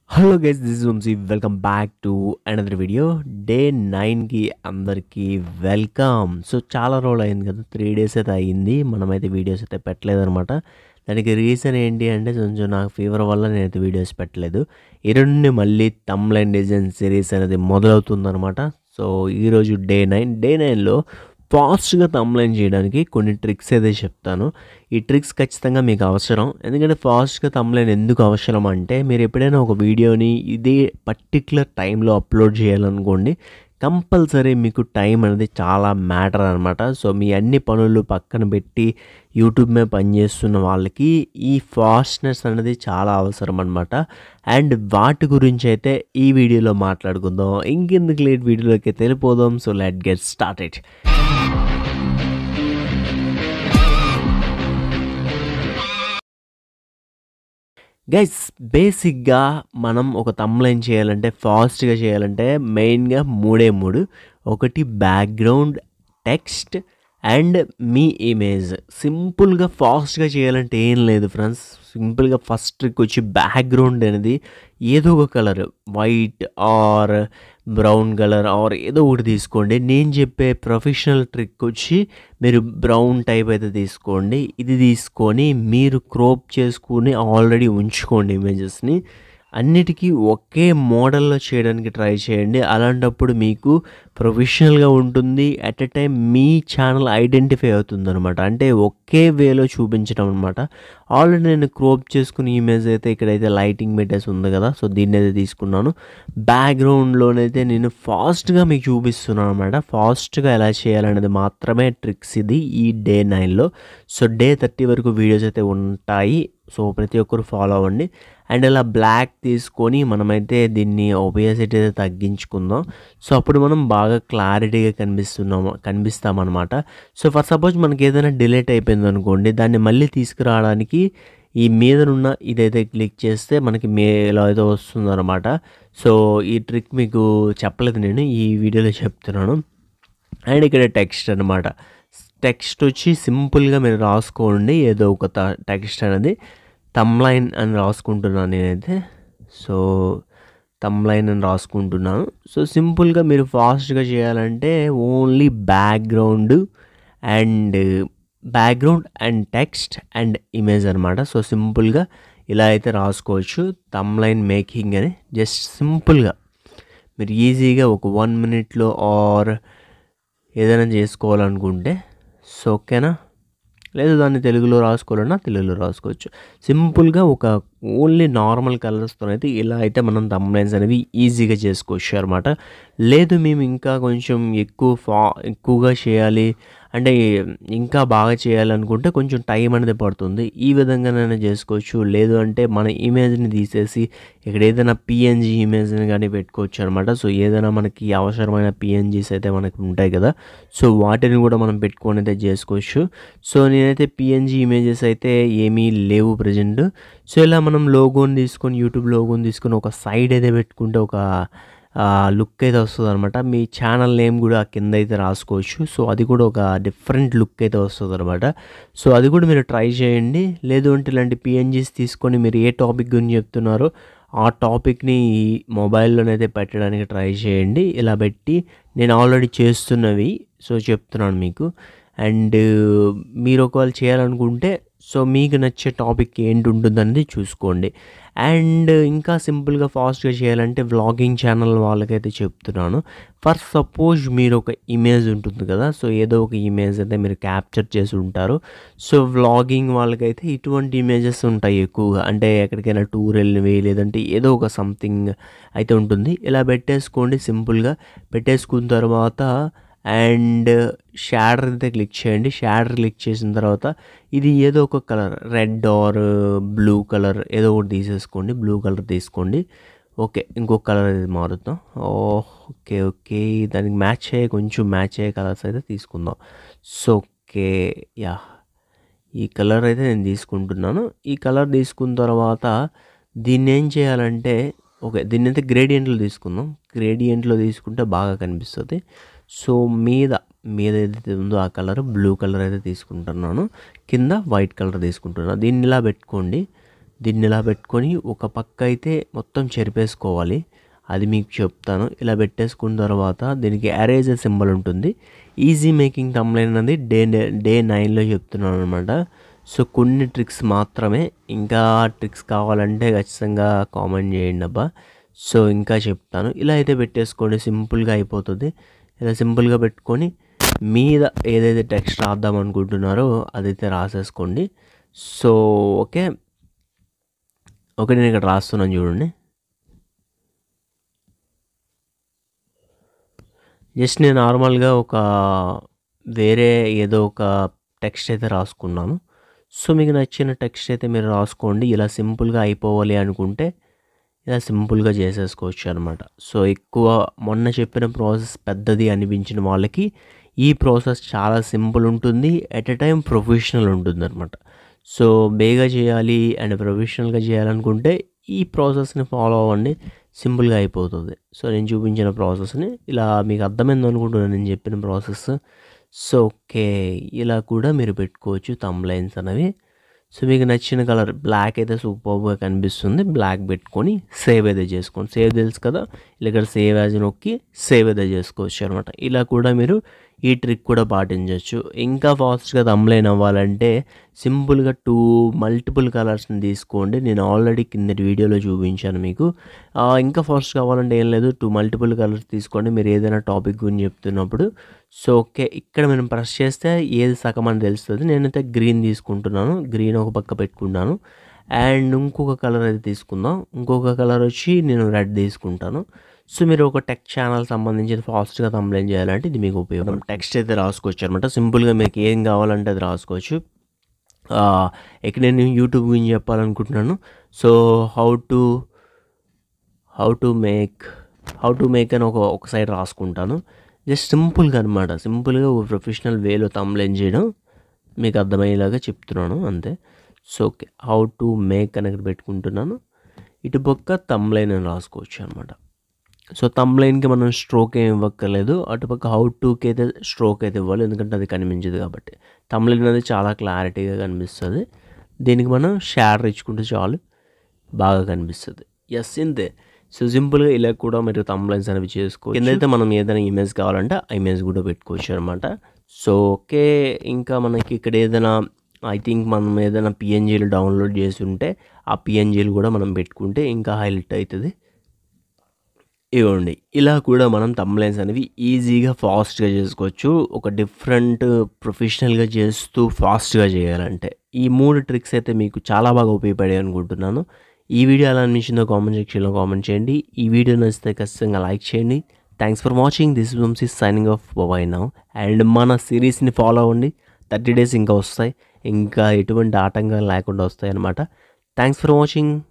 hello guys this Vamshi welcome back to another video day నైన్కి అందరికీ welcome so చాలా రోజులు అయింది కదా త్రీ డేస్ అయితే అయ్యింది మనమైతే వీడియోస్ అయితే పెట్టలేదన్నమాట దానికి రీజన్ ఏంటి అంటే కొంచెం నాకు ఫీవర్ వల్ల నేనైతే వీడియోస్ పెట్టలేదు ఈ రెండు మళ్ళీ తమ్లైన్ డిజైన్ సిరీస్ అనేది మొదలవుతుందన్నమాట సో ఈరోజు డే నైన్ డే నైన్లో ఫాస్ట్గా తమ్లైన్ చేయడానికి కొన్ని ట్రిక్స్ అయితే చెప్తాను ఈ ట్రిక్స్ ఖచ్చితంగా మీకు అవసరం ఎందుకంటే ఫాస్ట్గా తమ్లైన్ ఎందుకు అవసరం అంటే మీరు ఎప్పుడైనా ఒక వీడియోని ఇదే పర్టిక్యులర్ టైంలో అప్లోడ్ చేయాలనుకోండి కంపల్సరీ మీకు టైం అనేది చాలా మ్యాటర్ అనమాట సో మీ అన్ని పనులు పక్కన పెట్టి యూట్యూబ్ మీద పనిచేస్తున్న వాళ్ళకి ఈ ఫాస్ట్నెస్ అనేది చాలా అవసరం అనమాట అండ్ వాటి గురించి అయితే ఈ వీడియోలో మాట్లాడుకుందాం ఇంకెందుకు లేట్ వీడియోలోకి తెలిపోదాం so let get started guys బేసిక్గా మనం ఒక తమ్లైన్ చేయాలంటే ఫాస్ట్గా చేయాలంటే మెయిన్గా మూడే మూడు ఒకటి బ్యాక్గ్రౌండ్ టెక్స్ట్ అండ్ మీ ఇమేజ్ సింపుల్గా ఫాస్ట్గా చేయాలంటే ఏం లేదు ఫ్రెండ్స్ సింపుల్గా ఫస్ట్ ట్రిక్ వచ్చి బ్యాక్గ్రౌండ్ అనేది ఏదో ఒక colour white or brown colour or ఏదో ఒకటి తీసుకోండి నేను చెప్పే ప్రొఫెషనల్ ట్రిక్ వచ్చి మీరు బ్రౌన్ టైప్ అయితే తీసుకోండి ఇది తీసుకొని మీరు క్రోప్ చేసుకుని ఆల్రెడీ ఉంచుకోండి ఇమేజెస్ని అన్నిటికీ ఒకే మోడల్లో చేయడానికి ట్రై చేయండి అలాంటప్పుడు మీకు ప్రొఫెషనల్గా ఉంటుంది అట్ ఎ టైం మీ ఛానల్ ఐడెంటిఫై అవుతుంది అనమాట అంటే ఒకే వేలో చూపించడం అనమాట ఆల్రెడీ నేను క్రోప్ చేసుకుని ఇమేజ్ అయితే ఇక్కడైతే లైటింగ్ పెట్టేసి ఉంది కదా సో దీన్ని అయితే తీసుకున్నాను బ్యాక్గ్రౌండ్లోనైతే నేను ఫాస్ట్గా మీకు చూపిస్తున్నాను అనమాట ఫాస్ట్గా ఎలా చేయాలనేది మాత్రమే ట్రిక్స్ ఇది ఈ డే నైన్లో సో డే థర్టీ వరకు వీడియోస్ అయితే ఉంటాయి సో ప్రతి ఒక్కరు ఫాలో అవ్వండి అండ్ ఇలా బ్లాక్ తీసుకొని మనమైతే దీన్ని ఒబియసిటీ అయితే తగ్గించుకుందాం సో అప్పుడు మనం బాగా క్లారిటీగా కనిపిస్తున్నాము కనిపిస్తామన్నమాట సో ఫర్ సపోజ్ మనకి ఏదైనా డిలేట్ అయిపోయింది అనుకోండి దాన్ని మళ్ళీ తీసుకురావడానికి ఈ మీదనున్న ఇదైతే క్లిక్ చేస్తే మనకి మే ఇలా అయితే వస్తుందన్నమాట సో ఈ ట్రిక్ మీకు చెప్పలేదు నేను ఈ వీడియోలో చెప్తున్నాను అండ్ ఇక్కడ టెక్స్ట్ అనమాట టెక్స్ట్ వచ్చి సింపుల్గా మీరు రాసుకోండి ఏదో ఒక టెక్స్ట్ అనేది తమ్లైన్ అని రాసుకుంటున్నాను నేనైతే సో తమ్లైన్ అని రాసుకుంటున్నాను సో సింపుల్గా మీరు ఫాస్ట్గా చేయాలంటే only background and background and text and image అనమాట సో సింపుల్గా ఇలా అయితే రాసుకోవచ్చు తమ్లైన్ మేకింగ్ అని జస్ట్ సింపుల్గా మీరు ఈజీగా ఒక వన్ మినిట్లో ఆర్ ఏదైనా చేసుకోవాలనుకుంటే సో ఓకేనా లేదు దాన్ని తెలుగులో రాసుకోవాలన్నా తెలుగులో రాసుకోవచ్చు సింపుల్గా ఒక ఓన్లీ నార్మల్ కలర్స్తో అయితే ఇలా అయితే మనం తమ్లైన్స్ అనేవి ఈజీగా చేసుకోవచ్చు అనమాట లేదు మేము ఇంకా కొంచెం ఎక్కువ ఫా ఎక్కువగా చేయాలి అంటే ఇంకా బాగా చేయాలనుకుంటే కొంచెం టైం అనేది పడుతుంది ఈ విధంగానైనా చేసుకోవచ్చు లేదు అంటే మన ఇమేజ్ని తీసేసి ఇక్కడ ఏదైనా పిఎన్జీ ఇమేజ్ని కానీ పెట్టుకోవచ్చు అనమాట సో ఏదైనా మనకి అవసరమైన పిఎన్జీస్ అయితే మనకి ఉంటాయి కదా సో వాటిని కూడా మనం పెట్టుకొని అయితే చేసుకోవచ్చు సో నేనైతే పిఎన్జీ ఇమేజెస్ అయితే ఏమీ లేవు ప్రజెంట్ సో ఇలా మనం లోగోని తీసుకొని యూట్యూబ్ లోగోని తీసుకొని ఒక సైడ్ అయితే పెట్టుకుంటే ఒక లుక్ అయితే వస్తుంది అనమాట మీ ఛానల్ నేమ్ కూడా కింద అయితే రాసుకోవచ్చు సో అది కూడా ఒక డిఫరెంట్ లుక్ అయితే వస్తుంది అనమాట సో అది కూడా మీరు ట్రై చేయండి లేదు అంటే ఇలాంటి పిఎన్జీస్ తీసుకొని మీరు ఏ టాపిక్ గురించి చెప్తున్నారో ఆ టాపిక్ని మొబైల్లోనైతే పెట్టడానికి ట్రై చేయండి ఇలా పెట్టి నేను ఆల్రెడీ చేస్తున్నవి సో చెప్తున్నాను మీకు అండ్ మీరు ఒకవేళ చేయాలనుకుంటే సో మీకు నచ్చే టాపిక్ ఏంటి ఉంటుందనేది చూసుకోండి అండ్ ఇంకా సింపుల్గా ఫాస్ట్గా చేయాలంటే వ్లాగింగ్ ఛానల్ వాళ్ళకైతే చెప్తున్నాను ఫర్ సపోజ్ మీరు ఒక ఇమేజ్ ఉంటుంది కదా సో ఏదో ఒక ఇమేజ్ అయితే మీరు క్యాప్చర్ చేసి ఉంటారు సో వ్లాగింగ్ వాళ్ళకైతే ఇటువంటి ఇమేజెస్ ఉంటాయి ఎక్కువగా అంటే ఎక్కడికైనా టూర్ వెళ్ళినవి లేదంటే ఏదో ఒక సంథింగ్ అయితే ఉంటుంది ఇలా పెట్టేసుకోండి సింపుల్గా పెట్టేసుకున్న తర్వాత అండ్ షాడర్ అయితే క్లిక్ చేయండి షాడర్ క్లిక్ చేసిన తర్వాత ఇది ఏదో ఒక colour red or blue colour ఏదో ఒకటి తీసేసుకోండి బ్లూ కలర్ తీసుకోండి ఓకే ఇంకొక కలర్ అనేది మారుద్దాం ఓకే ఓకే దానికి మ్యాచ్ అయ్యే కొంచెం మ్యాచ్ అయ్యే కలర్స్ అయితే తీసుకుందాం సో ఓకే యా ఈ కలర్ అయితే నేను తీసుకుంటున్నాను ఈ కలర్ తీసుకున్న తర్వాత దీన్ని ఏం చేయాలంటే ఓకే దీన్ని అయితే గ్రేడియంట్లో తీసుకుందాం గ్రేడియంట్లో తీసుకుంటే బాగా కనిపిస్తుంది సో మీద మీద ఏదైతే ఉందో ఆ కలర్ బ్లూ కలర్ అయితే తీసుకుంటున్నాను కింద వైట్ కలర్ తీసుకుంటున్నాను దీన్ని ఇలా పెట్టుకోండి దీన్ని ఇలా పెట్టుకొని ఒక పక్క అయితే మొత్తం చెరిపేసుకోవాలి అది మీకు చెప్తాను ఇలా పెట్టేసుకున్న తర్వాత దీనికి అరేజర్ సింబల్ ఉంటుంది ఈజీ మేకింగ్ తమ్లైన్ అనేది డే డే నైన్లో చెప్తున్నాను అనమాట సో కొన్ని ట్రిక్స్ మాత్రమే ఇంకా ట్రిక్స్ కావాలంటే ఖచ్చితంగా కామెంట్ చేయండి అబ్బా సో ఇంకా చెప్తాను ఇలా అయితే పెట్టేసుకోండి సింపుల్గా అయిపోతుంది ఇలా సింపుల్గా పెట్టుకొని మీద ఏదైతే టెక్స్ట్ రాద్దాం అనుకుంటున్నారో అదైతే రాసేసుకోండి సో ఓకే ఓకే నేను ఇక్కడ రాస్తున్నాను చూడండి జస్ట్ నేను నార్మల్గా ఒక వేరే ఏదో ఒక టెక్స్ట్ అయితే రాసుకున్నాను సో మీకు నచ్చిన టెక్స్ట్ అయితే మీరు రాసుకోండి ఇలా సింపుల్గా అయిపోవాలి అనుకుంటే ఇలా సింపుల్గా చేసేసుకోవచ్చు అనమాట సో ఎక్కువ మొన్న చెప్పిన ప్రాసెస్ పెద్దది అనిపించిన వాళ్ళకి ఈ ప్రాసెస్ చాలా సింపుల్ ఉంటుంది ఎట్ ఎ టైం ప్రొఫెషనల్ ఉంటుంది అనమాట సో బేగా చేయాలి అండ్ ప్రొఫెషనల్గా చేయాలనుకుంటే ఈ ప్రాసెస్ని ఫాలో అవ్వండి సింపుల్గా అయిపోతుంది సో నేను చూపించిన ప్రాసెస్ని ఇలా మీకు అర్థమైంది అనుకుంటున్నాను నేను చెప్పిన ప్రాసెస్ సో ఓకే ఇలా కూడా మీరు పెట్టుకోవచ్చు తమ్ లైన్స్ అనేవి సో మీకు నచ్చిన కలర్ బ్లాక్ అయితే సూపర్గా కనిపిస్తుంది బ్లాక్ పెట్టుకొని సేవ్ అయితే చేసుకోండి సేవ్ తెలుసు కదా ఇక్కడ సేవ్ యాజ్ నొక్కి సేవ్ అయితే చేసుకోవచ్చు అనమాట ఇలా కూడా మీరు ఈ ట్రిక్ కూడా పాటించవచ్చు ఇంకా ఫాస్ట్గా తమ్లైన్ అవ్వాలంటే సింపుల్గా టూ మల్టిపుల్ కలర్స్ని తీసుకోండి నేను ఆల్రెడీ కిందటి వీడియోలో చూపించాను మీకు ఆ, ఇంకా ఫాస్ట్ కావాలంటే ఏం లేదు టూ మల్టిపుల్ కలర్స్ తీసుకోండి మీరు ఏదైనా టాపిక్ గురించి చెప్తున్నప్పుడు సో ఓకే ఇక్కడ మనం ప్రెస్ చేస్తే ఏది సగం అని తెలుస్తుంది నేనైతే గ్రీన్ తీసుకుంటున్నాను గ్రీన్ ఒక పక్క పెట్టుకున్నాను అండ్ ఇంకొక కలర్ అయితే తీసుకుందాం ఇంకొక కలర్ వచ్చి నేను రెడ్ తీసుకుంటాను సో మీరు ఒక టెక్ ఛానల్ సంబంధించి ఫాస్ట్గా కంప్లైంట్ చేయాలంటే ఇది మీకు ఉపయోగం టెక్స్ట్ అయితే రాసుకోవచ్చు అనమాట సింపుల్గా మీకు ఏం కావాలంటే అది రాసుకోవచ్చు ఆ, ఇక్కడ నేను యూట్యూబ్ గురించి చెప్పాలనుకుంటున్నాను so how to how to make how to make అని ఒక ఒక సైడ్ రాసుకుంటాను జస్ట్ సింపుల్గా అనమాట సింపుల్గా ఒక ప్రొఫెషనల్ వేలో తమ్లైన్ చేయడం మీకు అర్థమయ్యేలాగా చెప్తున్నాను అంతే so okay how to make అని ఇక్కడ పెట్టుకుంటున్నాను ఇటు పక్క తమ్లైన్ అని రాసుకోవచ్చు అనమాట సో తమ్లైన్కి మనం స్ట్రోక్ ఏం ఇవ్వక్కర్లేదు అటుపక్క హౌ టూకి అయితే స్ట్రోక్ అయితే ఇవ్వాలి ఎందుకంటే అది కనిపించదు కాబట్టి తమ్లైన్ అనేది చాలా క్లారిటీగా కనిపిస్తుంది దీనికి మనం షేర్ ఇచ్చుకుంటే చాలు బాగా కనిపిస్తుంది ఎస్ ఇంతే సో సింపుల్గా ఇలా కూడా మీరు తమ్లైన్స్ అనేవి చేసుకోవచ్చు కిందైతే మనం ఏదైనా ఇమేజ్ కావాలంటే ఆ ఇమేజ్ కూడా పెట్టుకోవచ్చు అనమాట సో ఓకే ఇంకా మనకి ఇక్కడ ఏదైనా ఐ థింక్ మనం ఏదైనా పిఎన్జీలు డౌన్లోడ్ చేసి ఉంటే ఆ పిఎన్జీలు కూడా మనం పెట్టుకుంటే ఇంకా హైలైట్ అవుతుంది ఇవ్వండి ఇలా కూడా మనం తమ్లైన్స్ అనేవి ఈజీగా ఫాస్ట్గా చేసుకోవచ్చు ఒక డిఫరెంట్ ప్రొఫెషనల్గా చేస్తూ ఫాస్ట్గా చేయాలంటే ఈ మూడు ట్రిక్స్ అయితే మీకు చాలా బాగా ఉపయోగపడాయి అనుకుంటున్నాను ఈ వీడియో ఎలా అనిపించిందో కామెంట్ సెక్షన్లో కామెంట్ చేయండి ఈ వీడియో నచ్చితే ఖచ్చితంగా లైక్ చేయండి thanks for watching this Vamshi signing off బాబాయ్ నౌ అండ్ మన సిరీస్ని ఫాలో అవ్వండి థర్టీ డేస్ ఇంకా వస్తాయి ఇంకా ఎటువంటి ఆటంకం లేకుండా వస్తాయి అన్నమాట థ్యాంక్స్ ఫర్ వాచింగ్